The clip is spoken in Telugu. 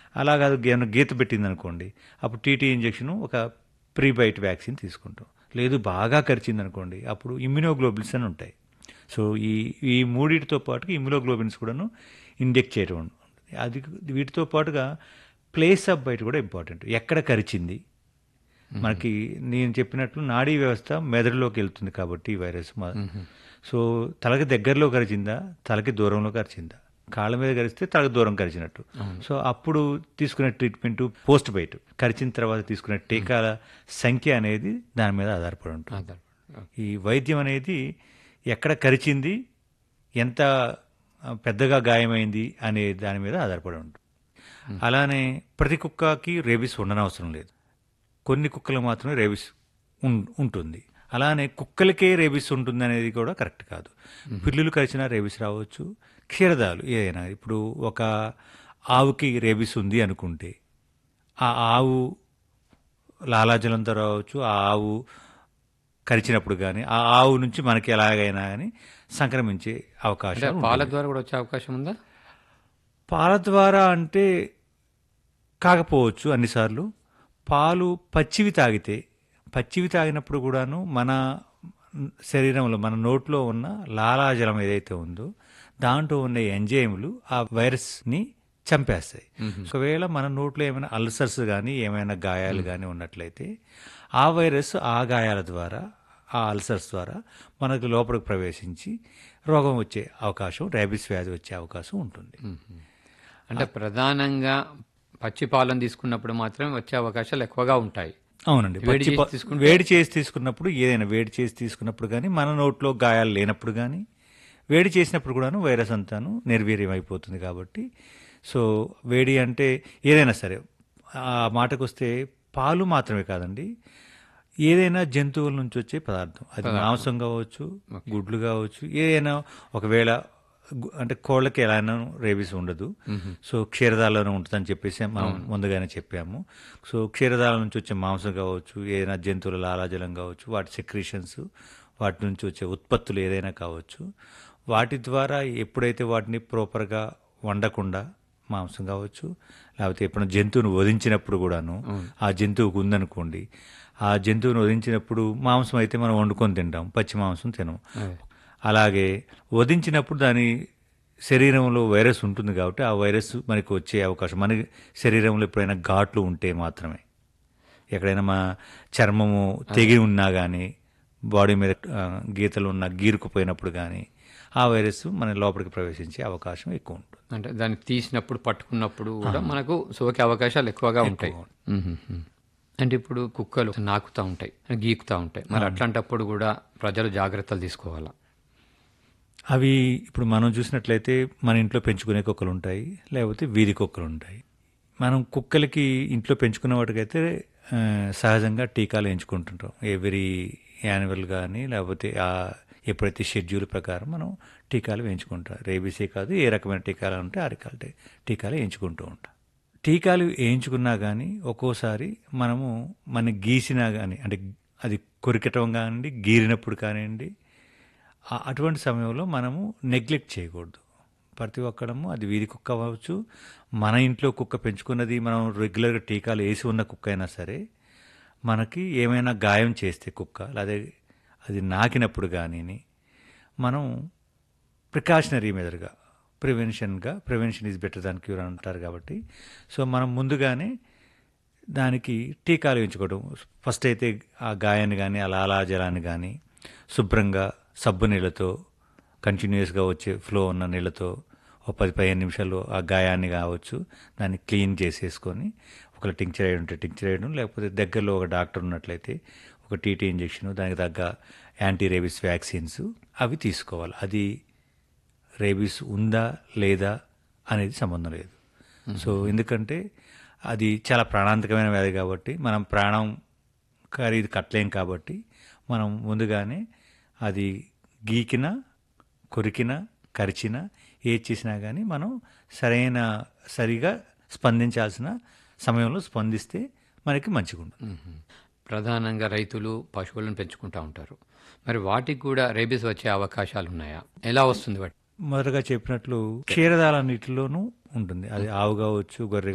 అలా కాదు ఏమైనా గీత పెట్టింది అనుకోండి అప్పుడు టీటీ ఇంజెక్షన్ ఒక ప్రీబైట్ వ్యాక్సిన్ తీసుకుంటాం లేదు బాగా కరిచింది అనుకోండి అప్పుడు ఇమ్యునోగ్లోబుల్స్ అని ఉంటాయి సో ఈ ఈ మూడింటితో పాటుగా ఇమ్యునోగ్లోబిన్స్ కూడాను ఇంజెక్ట్ చేయడం ఉంటుంది అది వీటితో పాటుగా ప్లేస్ ఆఫ్ బయట కూడా ఇంపార్టెంట్ ఎక్కడ కరిచింది మనకి నేను చెప్పినట్లు నాడీ వ్యవస్థ మెదడులోకి వెళ్తుంది కాబట్టి ఈ వైరస్ మ- సో తలకి దగ్గరలో కరిచిందా తలకి దూరంలో కరిచిందా కాళ్ళ మీద కరిస్తే తలకి దూరం కరిచినట్టు సో అప్పుడు తీసుకునే ట్రీట్మెంట్ పోస్ట్ బయట కరిచిన తర్వాత తీసుకునే టీకాల సంఖ్య అనేది దాని మీద ఆధారపడి ఉంటుంది ఆధారపడి. ఈ వైద్యం అనేది ఎక్కడ కరిచింది ఎంత ఆ, పెద్దగా గాయమైంది అనే దాని మీద ఆధారపడి ఉంటుంది అలానే ప్రతి కుక్కకి రేబిస్ ఉండనవసరం లేదు కొన్ని కుక్కలు మాత్రమే రేబిస్ ఉం- ఉంటుంది అలానే కుక్కలకే రేబిస్ ఉంటుంది అనేది కూడా కరెక్ట్ కాదు పిల్లులు కరిచినా రేబిస్ రావచ్చు క్షీరదాలు ఏదైనా ఇప్పుడు ఒక ఆవుకి రేబిస్ ఉంది అనుకుంటే ఆ ఆవు లాలాజలంతో రావచ్చు ఆ ఆవు కరిచినప్పుడు కానీ ఆ ఆవు నుంచి మనకి ఎలాగైనా కానీ సంక్రమించే అంటే అవకాశం పాల ద్వారా కూడా వచ్చే అవకాశం ఉందా పాల ద్వారా అంటే కాకపోవచ్చు అన్నిసార్లు పాలు పచ్చివి తాగితే పచ్చివి తాగినప్పుడు కూడాను మన శరీరంలో మన నోట్లో ఉన్న లాలాజలం ఏదైతే ఉందో దాంట్లో ఉన్న ఎంజైములు ఆ వైరస్ని చంపేస్తాయి సో ఒకవేళ మన నోట్లో ఏమైనా అల్సర్స్ కానీ ఏమైనా గాయాలు కానీ ఉన్నట్లయితే ఆ వైరస్ ఆ గాయాల ద్వారా ఆ అల్సర్స్ ద్వారా మనకు లోపలికి ప్రవేశించి రోగం వచ్చే అవకాశం రేబిస్ వ్యాధి వచ్చే అవకాశం ఉంటుంది అంటే ప్రధానంగా పచ్చి పాలను తీసుకున్నప్పుడు మాత్రమే వచ్చే అవకాశాలు ఎక్కువగా ఉంటాయి అవునండి వేడి పచ్చి చేసి పా- తీసుకుంటే- వేడి చేసి తీసుకున్నప్పుడు ఏదైనా వేడి చేసి తీసుకున్నప్పుడు కానీ మన నోట్లో గాయాలు లేనప్పుడు కానీ వేడి చేసినప్పుడు కూడాను వైరస్ అంతాను నిర్వీర్యం అయిపోతుంది కాబట్టి సో వేడి అంటే ఏదైనా సరే ఆ మాటకు వస్తే పాలు మాత్రమే కాదండి ఏదైనా జంతువుల నుంచి వచ్చే పదార్థం అది మాంసం కావచ్చు గుడ్లు కావచ్చు ఏదైనా ఒకవేళ గు- అంటే కోళ్ళకి ఎలానో రేబీస్ ఉండదు సో క్షీరదాల్లోనే ఉంటుందని చెప్పేసి మనం ముందుగానే చెప్పాము సో క్షీరదాల నుంచి వచ్చే మాంసం కావచ్చు ఏదైనా జంతువుల లాలాజలం కావచ్చు వాటి సెక్రీషన్స్ వాటి నుంచి వచ్చే ఉత్పత్తులు ఏదైనా కావచ్చు వాటి ద్వారా ఎప్పుడైతే వాటిని ప్రాపర్గా వండకుండా మాంసం కావచ్చు లేకపోతే ఎప్పుడైనా జంతువును వధించినప్పుడు కూడాను ఆ జంతువుకు ఉందనుకోండి ఆ జంతువును వధించినప్పుడు మాంసం అయితే మనం వండుకొని తింటాం పచ్చి మాంసం తినం అలాగే వధించినప్పుడు దాని శరీరంలో వైరస్ ఉంటుంది కాబట్టి ఆ వైరస్ మనకి వచ్చే అవకాశం మన శరీరంలో ఎప్పుడైనా ఘాట్లు ఉంటే మాత్రమే ఎక్కడైనా మా చర్మము తెగి ఉన్నా కానీ బాడీ మీద ఆ, గీతలు ఉన్న గీరుకుపోయినప్పుడు కానీ ఆ వైరస్ మన లోపలికి ప్రవేశించే అవకాశం ఎక్కువ ఉంటుంది అంటే దాన్ని తీసినప్పుడు పట్టుకున్నప్పుడు కూడా మనకు సోకే అవకాశాలు ఎక్కువగా ఉంటాయి మ్మ్. అంటే ఇప్పుడు కుక్కలు నాకుతా ఉంటాయి గీకుతా ఉంటాయి మరి అట్లాంటప్పుడు కూడా ప్రజలు జాగ్రత్తలు తీసుకోవాలా అవి ఇప్పుడు మనం చూసినట్లయితే మన ఇంట్లో పెంచుకునే కుక్కలు ఉంటాయి లేకపోతే వీధి కుక్కలు ఉంటాయి మనం కుక్కలకి ఇంట్లో పెంచుకున్న వాటికైతే ఆ, సహజంగా టీకాలు ఎంచుకుంటుంటాం ఎవ్రీ యాన్యువల్ కానీ లేకపోతే ఆ ఎప్పుడైతే షెడ్యూల్ ప్రకారం మనం టీకాలు వేయించుకుంటాం రేబీసే కాదు ఏ రకమైన టీకాలు ఉంటే ఆ రకాల టీ- టీకాలు వేయించుకుంటూ ఉంటాం టీకాలు వేయించుకున్నా కానీ ఒక్కోసారి మనము మన గీసినా కానీ అంటే అది కొరికటం కానివ్వండి గీరినప్పుడు కానివ్వండి ఆ- అటువంటి సమయంలో మనము నెగ్లెక్ట్ చేయకూడదు ప్రతి ఒక్కడము అది వీధి కుక్క అవ్వచ్చు మన ఇంట్లో కుక్క పెంచుకున్నది మనం రెగ్యులర్గా టీకాలు వేసి ఉన్న కుక్క అయినా సరే మనకి ఏమైనా గాయం చేస్తే కుక్క లేదా అది నాకినప్పుడు కానీ మనం ప్రికాషనరీ మెదడుగా ప్రివెన్షన్గా prevention is better than cure అంటారు కాబట్టి సో మనం ముందుగానే దానికి టీకాలు వేయించుకోవడం ఫస్ట్ అయితే ఆ గాయాన్ని కానీ ఆ లాలాజలాన్ని కానీ శుభ్రంగా సబ్బు నీళ్ళతో కంటిన్యూస్గా వచ్చే ఫ్లో ఉన్న నీళ్ళతో ఒక పది పదిహేను నిమిషాలు ఆ గాయాన్ని కావచ్చు దాన్ని క్లీన్ చేసేసుకొని ఒకవేళ టింక్చర్ అయ్యి ఉంటే టింక్చర్ వేయడం లేకపోతే దగ్గరలో ఒక డాక్టర్ ఉన్నట్లయితే ఒక టీటీ ఇంజెక్షన్ దానికి తగ్గ యాంటీ రేబిస్ వ్యాక్సిన్స్ అవి తీసుకోవాలి అది రేబీస్ ఉందా లేదా అనేది సంబంధం లేదు సో ఎందుకంటే అది చాలా ప్రాణాంతకమైన వ్యాధి కాబట్టి మనం ప్రాణం ఖరీదు కట్టలేం కాబట్టి మనం ముందుగానే అది గీకిన కొరికిన కరిచిన ఏది చేసినా కానీ మనం సరైన సరిగా స్పందించాల్సిన సమయంలో స్పందిస్తే మనకి మంచిగా ఉంటుంది మ్మ్. ప్రధానంగా రైతులు పశువులను పెంచుకుంటూ ఉంటారు మరి వాటికి కూడా రేబీస్ వచ్చే అవకాశాలు ఉన్నాయా ఎలా వస్తుంది వాటి మొదటగా చెప్పినట్లు క్షీరదాలన్నిటిలోనూ ఉంటుంది అది ఆవు కావచ్చు గొర్రె